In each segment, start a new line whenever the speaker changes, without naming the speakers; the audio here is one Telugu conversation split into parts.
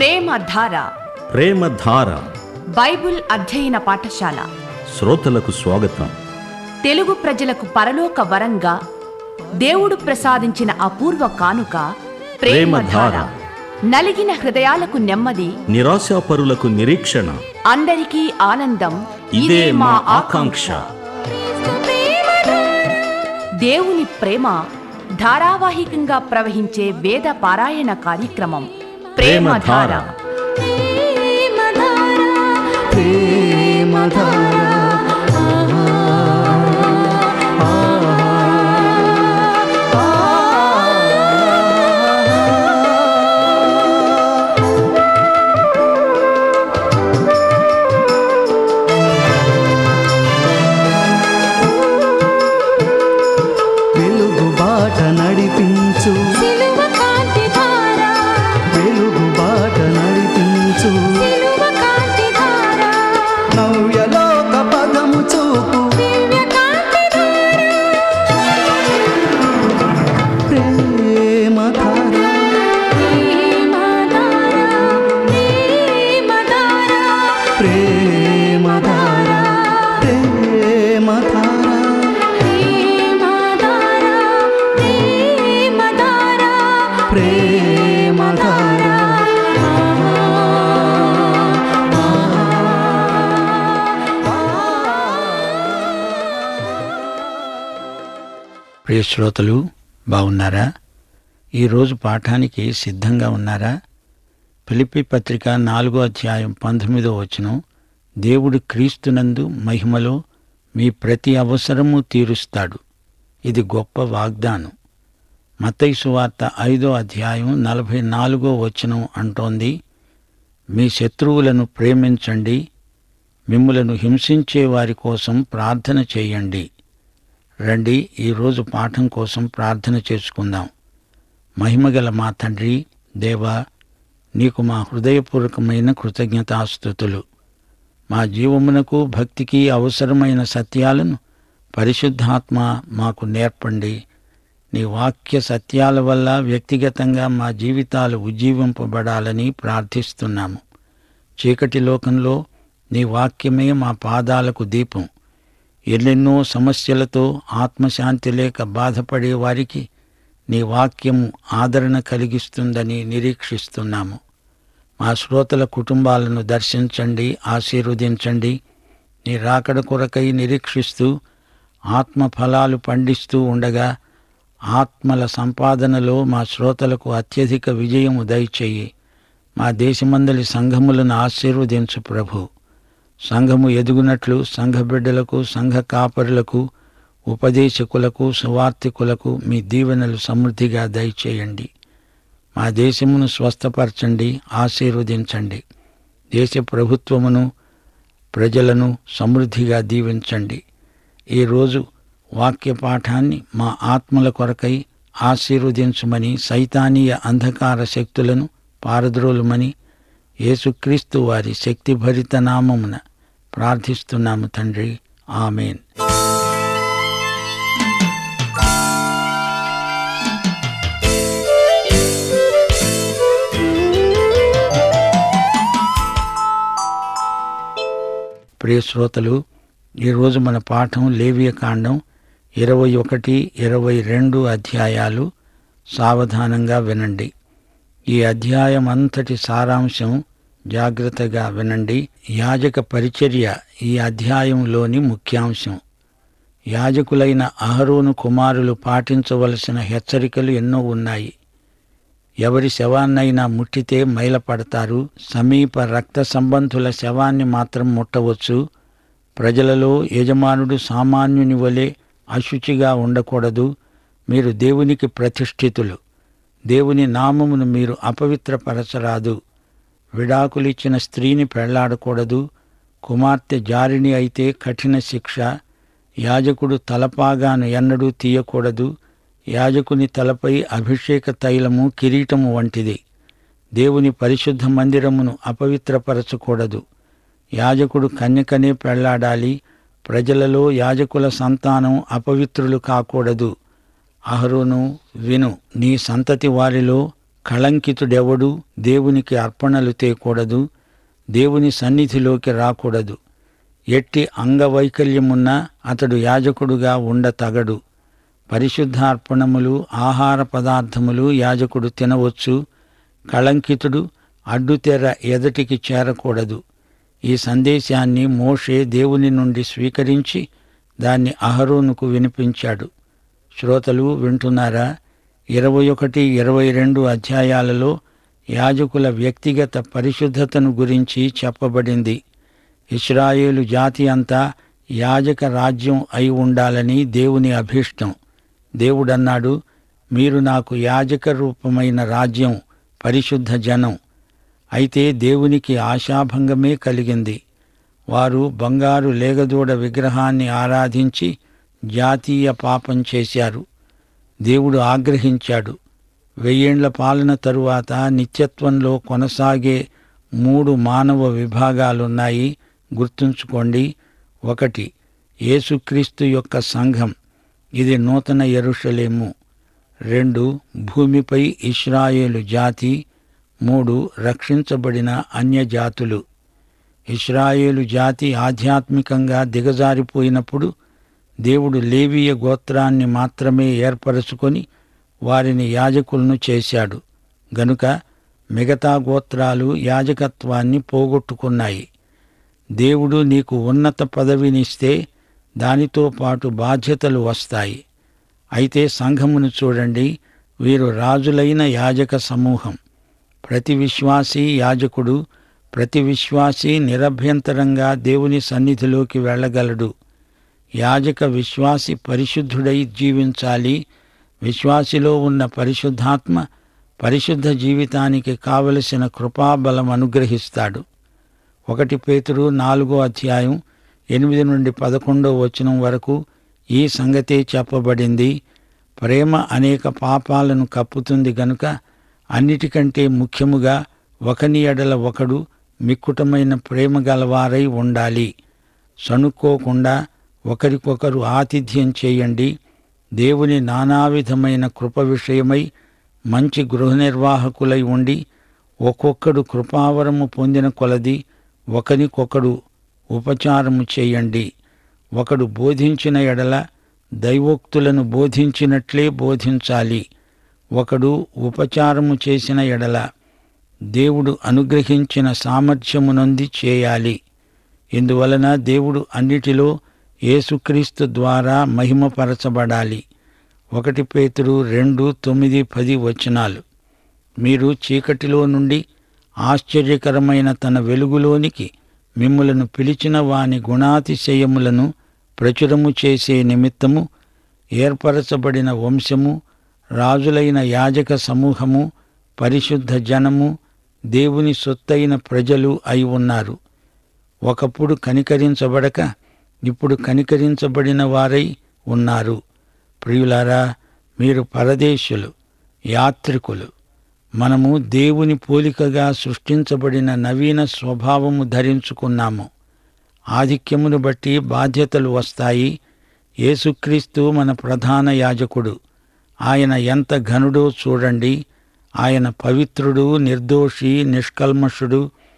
ప్రేమధార
ప్రేమధార
బైబిల్ అధ్యయన పాఠశాల
శ్రోతలకు స్వాగతం
తెలుగు ప్రజలకు పరలోక వరంగా దేవుడు ప్రసాదించిన అపూర్వ కానుక ప్రేమధార
ప్రేమధార.
నలిగిన హృదయాలకు నెమ్మది
నిరాశాపరులకు నిరీక్షణ
అందరికీ ఆనందం
ఇదే మా ఆకాంక్ష
దేవుని ప్రేమ ధారావాహికంగా ప్రవహించే వేద పారాయణ కార్యక్రమం ప్రేమధార
వెలుగు బాట నడిపించు
సిలువ కాంతి ధార
వెలుగు బాట నడిపించు
సిలువ కాంతి ధార
నవ్యలోక పదము చూపు
దివ్య కాంతి ధార
ప్రేమ ధార
ప్రేమ ధార ప్రేమ ధార
ప్రేమ ధార ప్రేమ ధార
ప్రేమ ధార ప్రేమ ధార
ప్రేమ ధార
ప్రియ శ్రోతలు బాగున్నారా ఈరోజు పాఠానికి సిద్ధంగా ఉన్నారా ఫిలిప్పి పత్రిక నాలుగో అధ్యాయం పంతొమ్మిదో వచనం దేవుడు క్రీస్తునందు మహిమలో మీ ప్రతి అవసరము తీరుస్తాడు ఇది గొప్ప వాగ్దానం మత్తయి సువార్త ఐదో అధ్యాయం నలభై నాలుగో వచనం అంటోంది మీ శత్రువులను ప్రేమించండి మిమ్ములను హింసించే వారి కోసం ప్రార్థన చేయండి రండి ఈరోజు పాఠం కోసం ప్రార్థన చేసుకుందాం మహిమగల మా తండ్రి దేవా నీకు మా హృదయపూర్వకమైన కృతజ్ఞతాస్థుతులు మా జీవమునకు భక్తికి అవసరమైన సత్యాలను పరిశుద్ధాత్మ మాకు నేర్పండి నీ వాక్య సత్యాల వల్ల వ్యక్తిగతంగా మా జీవితాలు ఉజ్జీవింపబడాలని ప్రార్థిస్తున్నాము చీకటి లోకంలో నీ వాక్యమే మా పాదాలకు దీపం ఎన్నెన్నో సమస్యలతో ఆత్మశాంతి లేక బాధపడే వారికి నీ వాక్యము ఆదరణ కలిగిస్తుందని నిరీక్షిస్తున్నాము మా శ్రోతల కుటుంబాలను దర్శించండి ఆశీర్వదించండి నీ రాకడ కొరకై నిరీక్షిస్తూ ఆత్మ ఫలాలు పండిస్తూ ఉండగా ఆత్మల సంపాదనలో మా శ్రోతలకు అత్యధిక విజయము దయచేయి మా దేశమందలి సంఘములను ఆశీర్వదించు ప్రభు సంఘము ఎదుగునట్లు సంఘ బిడ్డలకు సంఘ కాపరులకు ఉపదేశకులకు సువార్థికులకు మీ దీవెనలు సమృద్ధిగా దయచేయండి మా దేశమును స్వస్థపరచండి ఆశీర్వదించండి దేశ ప్రభుత్వమును ప్రజలను సమృద్ధిగా దీవించండి ఈరోజు వాక్య పాఠాన్ని మా ఆత్మల కొరకై ఆశీర్వదించమని సైతానీయ అంధకార శక్తులను పారద్రోలుమని యేసుక్రీస్తు వారి శక్తిభరిత నామమున ప్రార్థిస్తున్నాము తండ్రి ఆమెన్ ప్రియ శ్రోతలు ఈరోజు మన పాఠం లేవియ కాండం ఇరవై ఒకటి ఇరవై రెండు అధ్యాయాలు సావధానంగా వినండి ఈ అధ్యాయం అంతటి సారాంశం జాగ్రత్తగా వినండి యాజక పరిచర్య ఈ అధ్యాయంలోని ముఖ్యాంశం యాజకులైన అహరోను కుమారులు పాటించవలసిన హెచ్చరికలు ఎన్నో ఉన్నాయి ఎవరి శవాన్నైనా ముట్టితే మైలపడతారు సమీప రక్త సంబంధుల శవాన్ని మాత్రం ముట్టవచ్చు ప్రజలలో యజమానుడు సామాన్యుని వలె అశుచిగా ఉండకూడదు మీరు దేవునికి ప్రతిష్ఠితులు దేవుని నామమును మీరు అపవిత్రపరచరాదు విడాకులిచ్చిన స్త్రీని పెళ్లాడకూడదు కుమార్తె జారిణి అయితే కఠిన శిక్ష యాజకుడు తలపాగాను ఎన్నడూ తీయకూడదు యాజకుని తలపై అభిషేక తైలము కిరీటము వంటిది దేవుని పరిశుద్ధ మందిరమును అపవిత్రపరచకూడదు యాజకుడు కన్యకనే పెళ్లాడాలి ప్రజలలో యాజకుల సంతానం అపవిత్రులు కాకూడదు అహరోను విను నీ సంతతి వారిలో కళంకితుడెవడు దేవునికి అర్పణలు తేకూడదు దేవుని సన్నిధిలోకి రాకూడదు ఎట్టి అంగవైకల్యమున్నా అతడు యాజకుడుగా ఉండతగడు పరిశుద్ధార్పణములు ఆహార పదార్థములు యాజకుడు తినవచ్చు కళంకితుడు అడ్డుతెర ఎదటికి చేరకూడదు ఈ సందేశాన్ని మోషే దేవుని నుండి స్వీకరించి దాన్ని అహరోనుకు వినిపించాడు శ్రోతలు వింటున్నారా ఇరవై ఒకటి ఇరవై రెండు అధ్యాయాలలో యాజకుల వ్యక్తిగత పరిశుద్ధతను గురించి చెప్పబడింది ఇస్రాయేలు జాతి అంతా యాజక రాజ్యం అయి ఉండాలని దేవుని అభీష్టం దేవుడన్నాడు మీరు నాకు యాజక రూపమైన రాజ్యం పరిశుద్ధ జనం అయితే దేవునికి ఆశాభంగమే కలిగింది వారు బంగారు లేగదూడ విగ్రహాన్ని ఆరాధించి జాతీయ పాపం చేశారు దేవుడు ఆగ్రహించాడు వెయ్యేండ్ల పాలన తరువాత నిత్యత్వంలో కొనసాగే మూడు మానవ విభాగాలున్నాయి గుర్తుంచుకోండి ఒకటి యేసుక్రీస్తు యొక్క సంఘం ఇది నూతన ఎరుషలేము రెండు భూమిపై ఇస్రాయేలు జాతి మూడు రక్షించబడిన అన్యజాతులు ఇస్రాయేలు జాతి ఆధ్యాత్మికంగా దిగజారిపోయినప్పుడు దేవుడు లేవీయ గోత్రాన్ని మాత్రమే ఏర్పరచుకొని వారిని యాజకులను చేశాడు గనుక మిగతా గోత్రాలు యాజకత్వాన్ని పోగొట్టుకున్నాయి దేవుడు నీకు ఉన్నత పదవినిస్తే దానితో పాటు బాధ్యతలు వస్తాయి అయితే సంఘమును చూడండి వీరు రాజులైన యాజక సమూహం ప్రతి విశ్వాసీ యాజకుడు ప్రతి విశ్వాసీ నిరభ్యంతరంగా దేవుని సన్నిధిలోకి వెళ్ళగలడు యాజక విశ్వాసి పరిశుద్ధుడై జీవించాలి విశ్వాసిలో ఉన్న పరిశుద్ధాత్మ పరిశుద్ధ జీవితానికి కావలసిన కృపాబలం అనుగ్రహిస్తాడు ఒకటి పేతురు నాలుగో అధ్యాయం ఎనిమిది నుండి పదకొండో వచనం వరకు ఈ సంగతే చెప్పబడింది ప్రేమ అనేక పాపాలను కప్పుతుంది గనుక అన్నిటికంటే ముఖ్యముగా ఒకని ఎడల ఒకడు మిక్కుటమైన ప్రేమ గలవారై ఉండాలి సణుక్కోకుండా ఒకరికొకరు ఆతిథ్యం చేయండి దేవుని నానావిధమైన కృప విషయమై మంచి గృహ నిర్వాహకులై ఉండి ఒక్కొక్కడు కృపావరము పొందిన కొలది ఒకనికొకడు ఉపచారము చేయండి ఒకడు బోధించిన ఎడల దైవోక్తులను బోధించినట్లే బోధించాలి ఒకడు ఉపచారము చేసిన ఎడల దేవుడు అనుగ్రహించిన సామర్థ్యమునొంది చేయాలి ఇందువలన దేవుడు అన్నిటిలో యేసుక్రీస్తు ద్వారా మహిమపరచబడాలి ఒకటి పేతురు రెండు తొమ్మిది పది వచనాలు మీరు చీకటిలో నుండి ఆశ్చర్యకరమైన తన వెలుగులోనికి మిమ్ములను పిలిచిన వాని గుణాతిశయములను ప్రచురము చేసే నిమిత్తము ఏర్పరచబడిన వంశము రాజులైన యాజక సమూహము పరిశుద్ధ జనము దేవుని సొత్తైన ప్రజలు అయి ఉన్నారు ఒకప్పుడు కనికరించబడక ఇప్పుడు కనికరించబడిన వారై ఉన్నారు ప్రియులారా మీరు పరదేశులు యాత్రికులు మనము దేవుని పోలికగా సృష్టించబడిన నవీన స్వభావము ధరించుకున్నాము ఆధిక్యమును బట్టి బాధ్యతలు వస్తాయి యేసుక్రీస్తు మన ప్రధాన యాజకుడు ఆయన ఎంత ఘనుడో చూడండి ఆయన పవిత్రుడు నిర్దోషి నిష్కల్మషుడు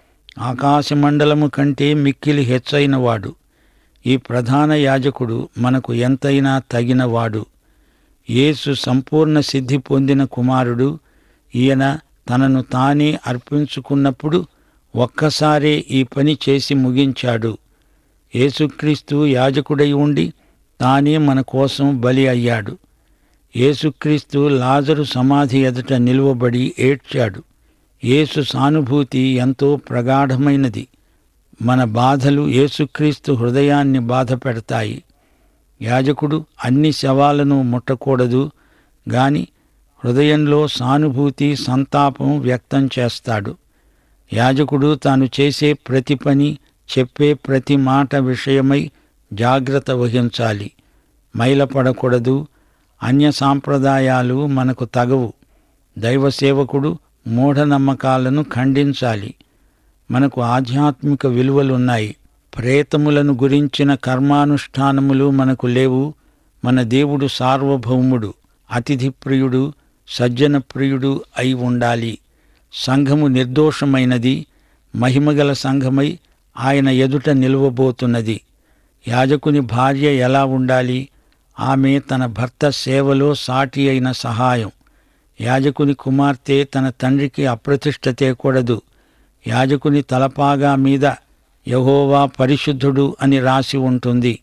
ఆకాశమండలము కంటే మిక్కిలి హెచ్చైనవాడు ఈ ప్రధాన యాజకుడు మనకు ఎంతైనా తగినవాడు యేసు సంపూర్ణ సిద్ధి పొందిన కుమారుడు ఈయన తనను తానే అర్పించుకున్నప్పుడు ఒక్కసారే ఈ పని చేసి ముగించాడు యేసుక్రీస్తు యాజకుడై ఉండి తానే మన కోసం బలి అయ్యాడు యేసుక్రీస్తు లాజరు సమాధి ఎదుట నిలువబడి ఏడ్చాడు యేసు సానుభూతి ఎంతో ప్రగాఢమైనది మన బాధలు యేసుక్రీస్తు హృదయాన్ని బాధ పెడతాయి యాజకుడు అన్ని శవాలను ముట్టకూడదు గాని హృదయంలో సానుభూతి సంతాపం వ్యక్తం చేస్తాడు యాజకుడు తాను చేసే ప్రతి పని చెప్పే ప్రతి మాట విషయమై జాగ్రత్త వహించాలి మైలపడకూడదు అన్య సాంప్రదాయాలు మనకు తగవు దైవ సేవకుడు మూఢనమ్మకాలను ఖండించాలి మనకు ఆధ్యాత్మిక విలువలున్నాయి ప్రేతములను గురించిన కర్మానుష్ఠానములు మనకు లేవు మన దేవుడు సార్వభౌముడు అతిథి ప్రియుడు సజ్జన ప్రియుడు అయి ఉండాలి సంఘము నిర్దోషమైనది మహిమగల సంఘమై ఆయన ఎదుట నిలువబోతున్నది యాజకుని భార్య ఎలా ఉండాలి ఆమె తన భర్త సేవలో సాటి అయిన సహాయం యాజకుని కుమార్తె తన తండ్రికి అప్రతిష్ట తేకూడదు యాజకుని తలపాగా మీద యహోవా పరిశుద్ధుడు అని రాసి ఉంటుంది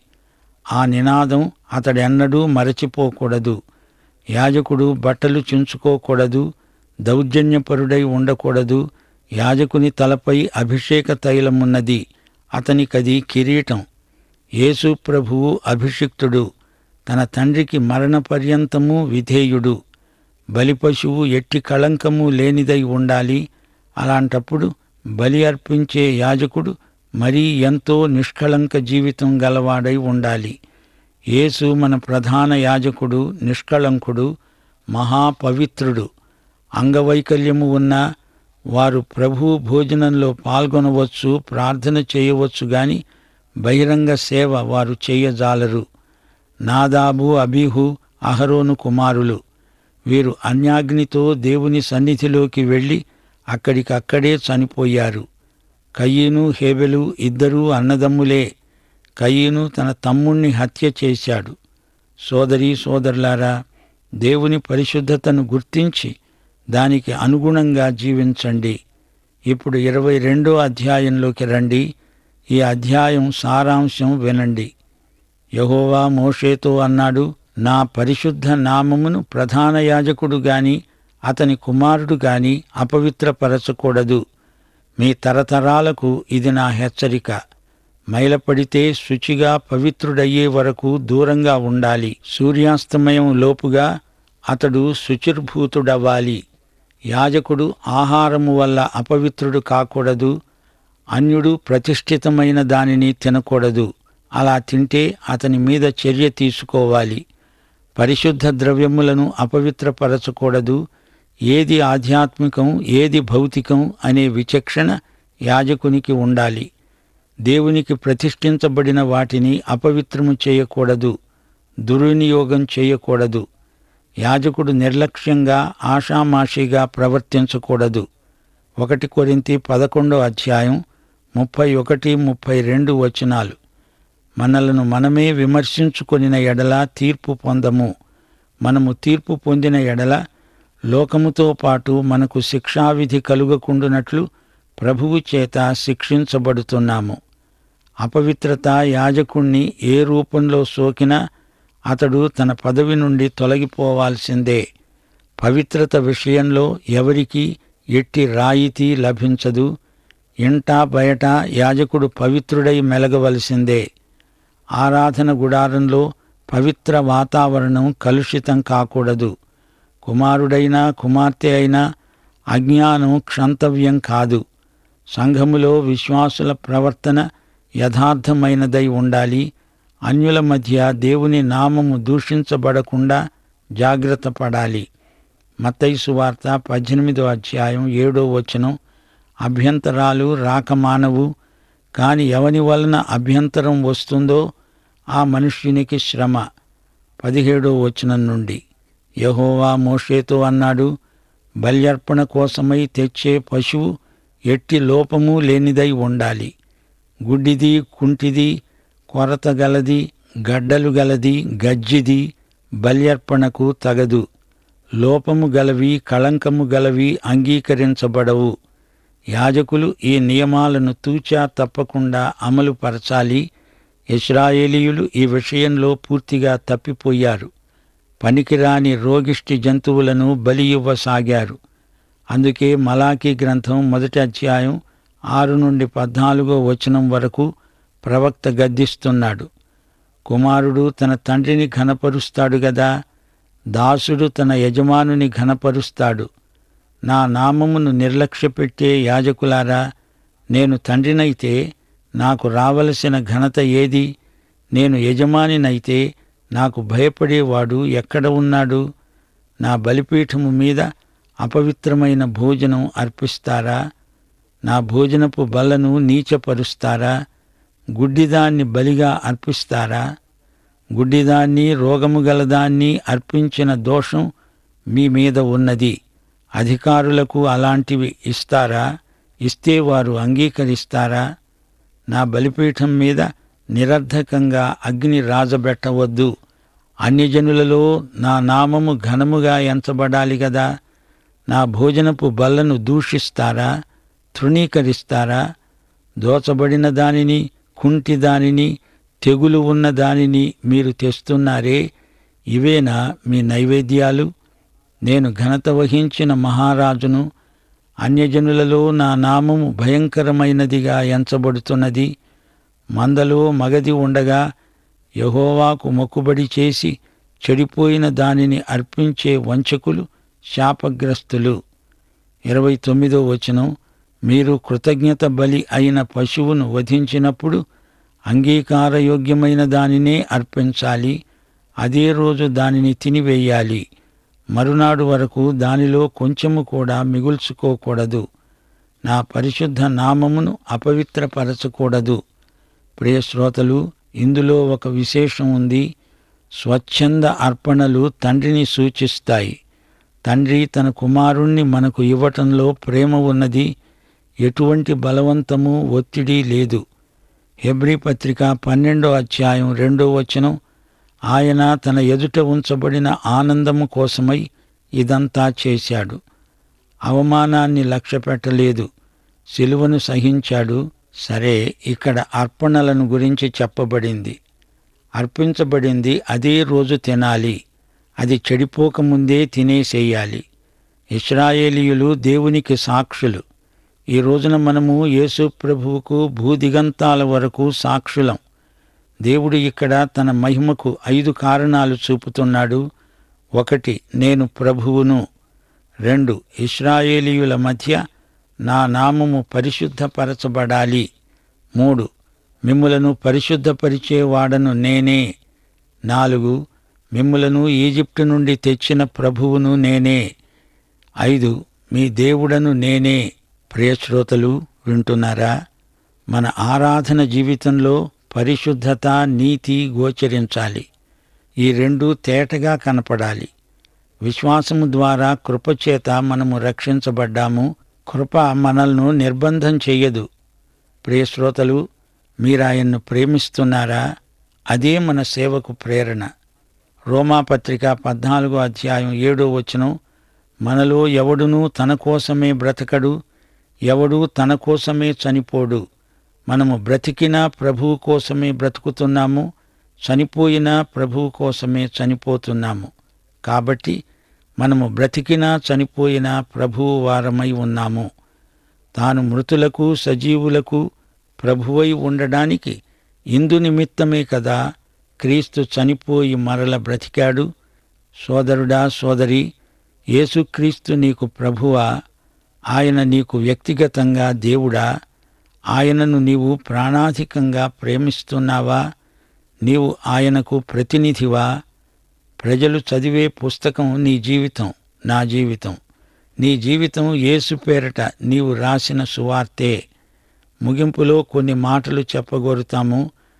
ఆ నినాదం అతడెన్నడూ మరచిపోకూడదు యాజకుడు బట్టలు చించుకోకూడదు దౌర్జన్యపరుడై ఉండకూడదు యాజకుని తలపై అభిషేక తైలమున్నది అతనికది కిరీటం యేసు ప్రభువు అభిషిక్తుడు తన తండ్రికి మరణ పర్యంతము విధేయుడు బలిపశువు ఎట్టి కళంకము లేనిదై ఉండాలి అలాంటప్పుడు బలి అర్పించే యాజకుడు మరీ ఎంతో నిష్కళంక జీవితం గలవాడై ఉండాలి యేసు మన ప్రధాన యాజకుడు నిష్కళంకుడు మహాపవిత్రుడు అంగవైకల్యము ఉన్న వారు ప్రభు భోజనంలో పాల్గొనవచ్చు ప్రార్థన చేయవచ్చు గాని బహిరంగ సేవ వారు చేయజాలరు నాదాబు అబీహు అహరోను కుమారులు వీరు అన్యాగ్నితో దేవుని సన్నిధిలోకి వెళ్ళి అక్కడికక్కడే చనిపోయారు కయ్యను హేబెలు ఇద్దరూ అన్నదమ్ములే కయ్యను తన తమ్ముణ్ణి హత్య చేశాడు సోదరీ సోదరులారా దేవుని పరిశుద్ధతను గుర్తించి దానికి అనుగుణంగా జీవించండి ఇప్పుడు ఇరవై రెండో అధ్యాయంలోకి రండి ఈ అధ్యాయం సారాంశం వినండి యహోవా మోషేతో అన్నాడు నా పరిశుద్ధ నామమును ప్రధాన యాజకుడు గాని అతని కుమారుడు గాని అపవిత్రపరచకూడదు మీ తరతరాలకు ఇది నా హెచ్చరిక మైలపడితే శుచిగా పవిత్రుడయ్యే వరకు దూరంగా ఉండాలి సూర్యాస్తమయం లోపుగా అతడు శుచిర్భూతుడవ్వాలి యాజకుడు ఆహారము వల్ల అపవిత్రుడు కాకూడదు అన్యుడు ప్రతిష్ఠితమైన దానిని తినకూడదు అలా తింటే అతని మీద చర్య తీసుకోవాలి పరిశుద్ధ ద్రవ్యములను అపవిత్రపరచకూడదు ఏది ఆధ్యాత్మికం ఏది భౌతికం అనే విచక్షణ యాజకునికి ఉండాలి దేవునికి ప్రతిష్ఠించబడిన వాటిని అపవిత్రము చేయకూడదు దుర్వినియోగం చేయకూడదు యాజకుడు నిర్లక్ష్యంగా ఆషామాషిగా ప్రవర్తించకూడదు ఒకటి కొరింతి పదకొండో అధ్యాయం ముప్పై ఒకటి ముప్పై రెండు వచనాలు మనలను మనమే విమర్శించుకొనిన ఎడల తీర్పు పొందము మనము తీర్పు పొందిన ఎడల లోకముతో పాటు మనకు శిక్షావిధి కలుగకుండునట్లు ప్రభువు చేత శిక్షించబడుతున్నాము అపవిత్రత యాజకుణ్ణి ఏ రూపంలో సోకినా అతడు తన పదవి నుండి తొలగిపోవాల్సిందే పవిత్రత విషయంలో ఎవరికీ ఎట్టి రాయితీ లభించదు ఇంటా బయట యాజకుడు పవిత్రుడై మెలగవలసిందే ఆరాధన గుడారంలో పవిత్ర వాతావరణం కలుషితం కాకూడదు కుమారుడైనా కుమార్తె అయినా అజ్ఞానం క్షంతవ్యం కాదు సంఘములో విశ్వాసుల ప్రవర్తన యథార్థమైనదై ఉండాలి అన్యుల మధ్య దేవుని నామము దూషించబడకుండా జాగ్రత్త పడాలి మత్తైసు వార్త పద్దెనిమిదో అధ్యాయం ఏడో వచనం అభ్యంతరాలు రాకమానవు కాని ఎవని వలన అభ్యంతరం వస్తుందో ఆ మనుష్యునికి శ్రమ పదిహేడో వచనం నుండి యహోవా మోషేతో అన్నాడు బల్యర్పణ కోసమై తెచ్చే పశువు ఎట్టి లోపము లేనిదై ఉండాలి గుడ్డిది కుంటిది కొరత గలది గడ్డలు గలది గజ్జిది బల్యర్పణకు తగదు లోపము గలవి కళంకము గలవి అంగీకరించబడవు యాజకులు ఈ నియమాలను తూచా తప్పకుండా అమలు పరచాలి ఇస్రాయేలీయులు ఈ విషయంలో పూర్తిగా తప్పిపోయారు పనికిరాని రోగిష్టి జంతువులను బలి ఇవ్వసాగారు అందుకే మలాకీ గ్రంథం మొదటి అధ్యాయం ఆరు నుండి పద్నాలుగో వచనం వరకు ప్రవక్త గద్దిస్తున్నాడు కుమారుడు తన తండ్రిని ఘనపరుస్తాడు గదా దాసుడు తన యజమానుని ఘనపరుస్తాడు నా నామమును నిర్లక్ష్యపెట్టే యాజకులారా నేను తండ్రినైతే నాకు రావలసిన ఘనత ఏది నేను యజమానినైతే నాకు భయపడేవాడు ఎక్కడ ఉన్నాడు నా బలిపీఠము మీద అపవిత్రమైన భోజనం అర్పిస్తారా నా భోజనపు బల్లను నీచపరుస్తారా గుడ్డిదాన్ని బలిగా అర్పిస్తారా గుడ్డిదాన్ని రోగము గలదాన్ని అర్పించిన దోషం మీ మీద ఉన్నది అధికారులకు అలాంటివి ఇస్తారా ఇస్తే వారు అంగీకరిస్తారా నా బలిపీఠం మీద నిరర్ధకంగా అగ్ని రాజబెట్టవద్దు అన్యజనులలో నా నామము ఘనముగా ఎంచబడాలి గదా నా భోజనపు బల్లను దూషిస్తారా తృణీకరిస్తారా దోచబడిన దానిని కుంటి దానిని తెగులు ఉన్న దానిని మీరు తెస్తున్నారే ఇవేనా మీ నైవేద్యాలు నేను ఘనత వహించిన మహారాజును అన్యజనులలో నా నామము భయంకరమైనదిగా ఎంచబడుతున్నది మందలో మగది ఉండగా యహోవాకు మొక్కుబడి చేసి చెడిపోయిన దానిని అర్పించే వంచకులు శాపగ్రస్తులు ఇరవై తొమ్మిదో వచనం మీరు కృతజ్ఞత బలి అయిన పశువును వధించినప్పుడు అంగీకారయోగ్యమైన దానినే అర్పించాలి అదే రోజు దానిని తినివేయాలి మరునాడు వరకు దానిలో కొంచెము కూడా మిగుల్చుకోకూడదు నా పరిశుద్ధ నామమును అపవిత్రపరచకూడదు ప్రియ శ్రోతలు ఇందులో ఒక విశేషం ఉంది స్వచ్ఛంద అర్పణలు తండ్రిని సూచిస్తాయి తండ్రి తన కుమారుణ్ణి మనకు ఇవ్వటంలో ప్రేమ ఉన్నది ఎటువంటి బలవంతము ఒత్తిడి లేదు హెబ్రీ పత్రిక పన్నెండో అధ్యాయం రెండో వచనం ఆయన తన ఎదుట ఉంచబడిన ఆనందము కోసమై ఇదంతా చేశాడు అవమానాన్ని లక్ష్యపెట్టలేదు సిలువను సహించాడు సరే ఇక్కడ అర్పణలను గురించి చెప్పబడింది అర్పించబడింది అదే రోజు తినాలి అది చెడిపోకముందే తినేసేయాలి ఇస్రాయేలీయులు దేవునికి సాక్షులు ఈ రోజున మనము యేసు ప్రభువుకు భూదిగంతాల వరకు సాక్షులం దేవుడు ఇక్కడ తన మహిమకు ఐదు కారణాలు చూపుతున్నాడు ఒకటి నేను ప్రభువును రెండు ఇస్రాయేలీయుల మధ్య నా నామము పరిశుద్ధపరచబడాలి మూడు మిమ్ములను పరిశుద్ధపరిచేవాడను నేనే నాలుగు మిమ్ములను ఈజిప్టు నుండి తెచ్చిన ప్రభువును నేనే ఐదు మీ దేవుడను నేనే ప్రియశ్రోతలు వింటున్నారా మన ఆరాధన జీవితంలో పరిశుద్ధత నీతి గోచరించాలి ఈ రెండు తేటగా కనపడాలి విశ్వాసము ద్వారా కృపచేత మనము రక్షించబడ్డాము కృప మనల్ని నిర్బంధం చెయ్యదు ప్రియశ్రోతలు మీరాయన్ను ప్రేమిస్తున్నారా అదే మన సేవకు ప్రేరణ రోమాపత్రిక పద్నాలుగో అధ్యాయం ఏడో వచనం మనలో ఎవడునూ తన కోసమే బ్రతకడు ఎవడు తన కోసమే చనిపోడు మనము బ్రతికినా ప్రభువు కోసమే బ్రతుకుతున్నాము చనిపోయినా ప్రభువు కోసమే చనిపోతున్నాము కాబట్టి మనము బ్రతికినా చనిపోయినా ప్రభువు వారమై ఉన్నాము తాను మృతులకు సజీవులకు ప్రభువై ఉండడానికి ఇందు నిమిత్తమే కదా క్రీస్తు చనిపోయి మరల బ్రతికాడు సోదరుడా సోదరి యేసుక్రీస్తు నీకు ప్రభువా ఆయన నీకు వ్యక్తిగతంగా దేవుడా ఆయనను నీవు ప్రాణాధికంగా ప్రేమిస్తున్నావా నీవు ఆయనకు ప్రతినిధివా ప్రజలు చదివే పుస్తకం నీ జీవితం నా జీవితం నీ జీవితం యేసు పేరట నీవు రాసిన సువార్తే ముగింపులో కొన్ని మాటలు చెప్పగోరుతాము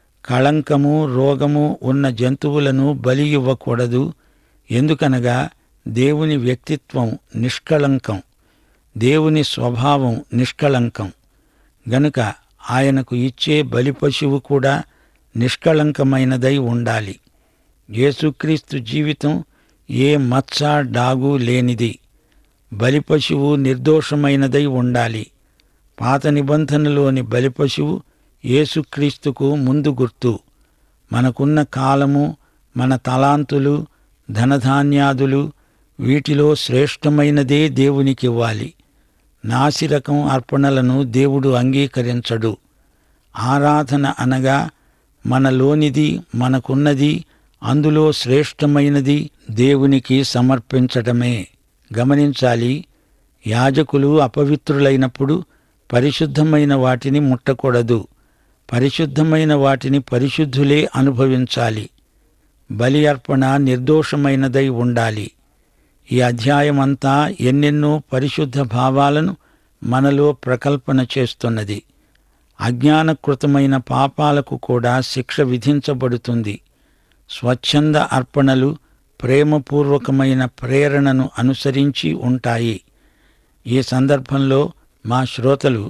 కళంకము రోగము ఉన్న జంతువులను బలి ఇవ్వకూడదు ఎందుకనగా దేవుని వ్యక్తిత్వం నిష్కళంకం దేవుని స్వభావం నిష్కళంకం గనుక ఆయనకు ఇచ్చే బలి పశువు కూడా నిష్కళంకమైనదై ఉండాలి యేసుక్రీస్తు జీవితం ఏ మచ్చ డాగు లేనిది బలి పశువు నిర్దోషమైనదై ఉండాలి పాత నిబంధనలోని బలి పశువు యేసుక్రీస్తుకు ముందు గుర్తు మనకున్న కాలము మన తలాంతులు ధనధాన్యాదులు వీటిలో శ్రేష్టమైనదే దేవునికివ్వాలి నాసిరకం అర్పణలను దేవుడు అంగీకరించడు ఆరాధన అనగా మనలోనిది మనకున్నది అందులో శ్రేష్టమైనది దేవునికి సమర్పించటమే గమనించాలి యాజకులు అపవిత్రులైనప్పుడు పరిశుద్ధమైన వాటిని ముట్టకూడదు పరిశుద్ధమైన వాటిని పరిశుద్ధులే అనుభవించాలి బలి అర్పణ నిర్దోషమైనదై ఉండాలి ఈ అధ్యాయమంతా ఎన్నెన్నో పరిశుద్ధ భావాలను మనలో ప్రకల్పన చేస్తున్నది అజ్ఞానకృతమైన పాపాలకు కూడా శిక్ష విధించబడుతుంది స్వచ్ఛంద అర్పణలు ప్రేమపూర్వకమైన ప్రేరణను అనుసరించి ఉంటాయి ఈ సందర్భంలో మా శ్రోతలు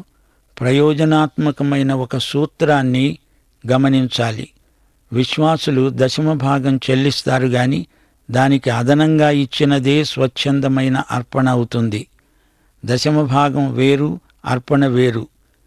ప్రయోజనాత్మకమైన ఒక సూత్రాన్ని గమనించాలి విశ్వాసులు దశమ భాగం చెల్లిస్తారు గాని దానికి అదనంగా ఇచ్చినదే స్వచ్ఛందమైన అర్పణ అవుతుంది దశమ భాగం వేరు అర్పణ వేరు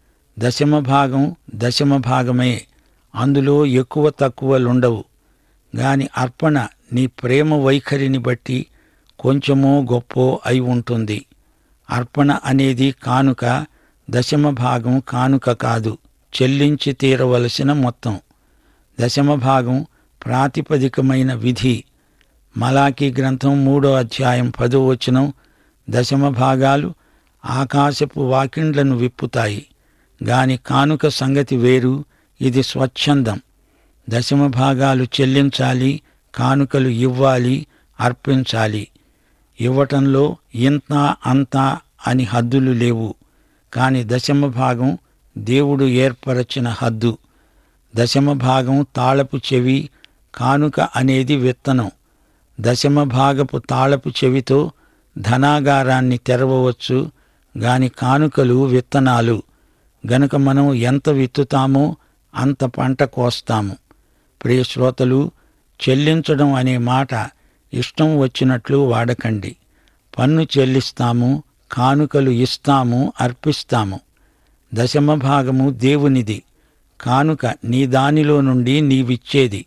దశమ భాగం దశమ భాగమే అందులో ఎక్కువ తక్కువలుండవు గాని అర్పణ నీ ప్రేమ వైఖరిని బట్టి కొంచెమో గొప్పో అయి ఉంటుంది అర్పణ అనేది కానుక దశమ భాగం కానుక కాదు చెల్లించి తీరవలసిన మొత్తం దశమ భాగం ప్రాతిపదికమైన విధి మలాకీ గ్రంథం మూడో అధ్యాయం పదో వచనం దశమ భాగాలు ఆకాశపు వాకిండ్లను విప్పుతాయి గాని కానుక సంగతి వేరు ఇది స్వచ్ఛందం దశమ భాగాలు చెల్లించాలి కానుకలు ఇవ్వాలి అర్పించాలి ఇవ్వటంలో ఇంత అంత అని హద్దులు లేవు కాని దశమ భాగం దేవుడు ఏర్పరచిన హద్దు దశమ భాగం తాళపు చెవి కానుక అనేది విత్తనం దశమ భాగపు తాళపు చెవితో ధనాగారాన్ని తెరవవచ్చు గాని కానుకలు విత్తనాలు గనుక మనం ఎంత విత్తుతామో అంత పంట కోస్తాము ప్రియ శ్రోతలు చెల్లించడం అనే మాట ఇష్టం వచ్చినట్లు వాడకండి పన్ను చెల్లిస్తాము కానుకలు ఇస్తాము అర్పిస్తాము దశమ భాగము దేవునిది కానుక నీ దానిలో నుండి నీవిచ్చేది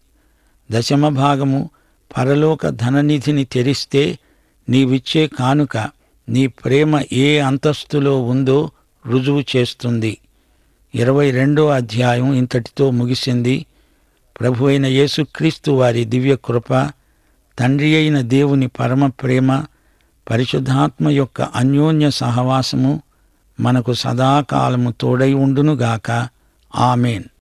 దశమ భాగము పరలోక ధననిధిని తెరిస్తే నీవిచ్చే కానుక నీ ప్రేమ ఏ అంతస్తులో ఉందో రుజువు చేస్తుంది ఇరవై రెండో అధ్యాయం ఇంతటితో ముగిసింది ప్రభు అయిన యేసుక్రీస్తు వారి దివ్య కృప తండ్రి అయిన దేవుని పరమ ప్రేమ పరిశుద్ధాత్మ యొక్క అన్యోన్య సహవాసము మనకు సదాకాలము తోడై ఉండునుగాక ఆమెన్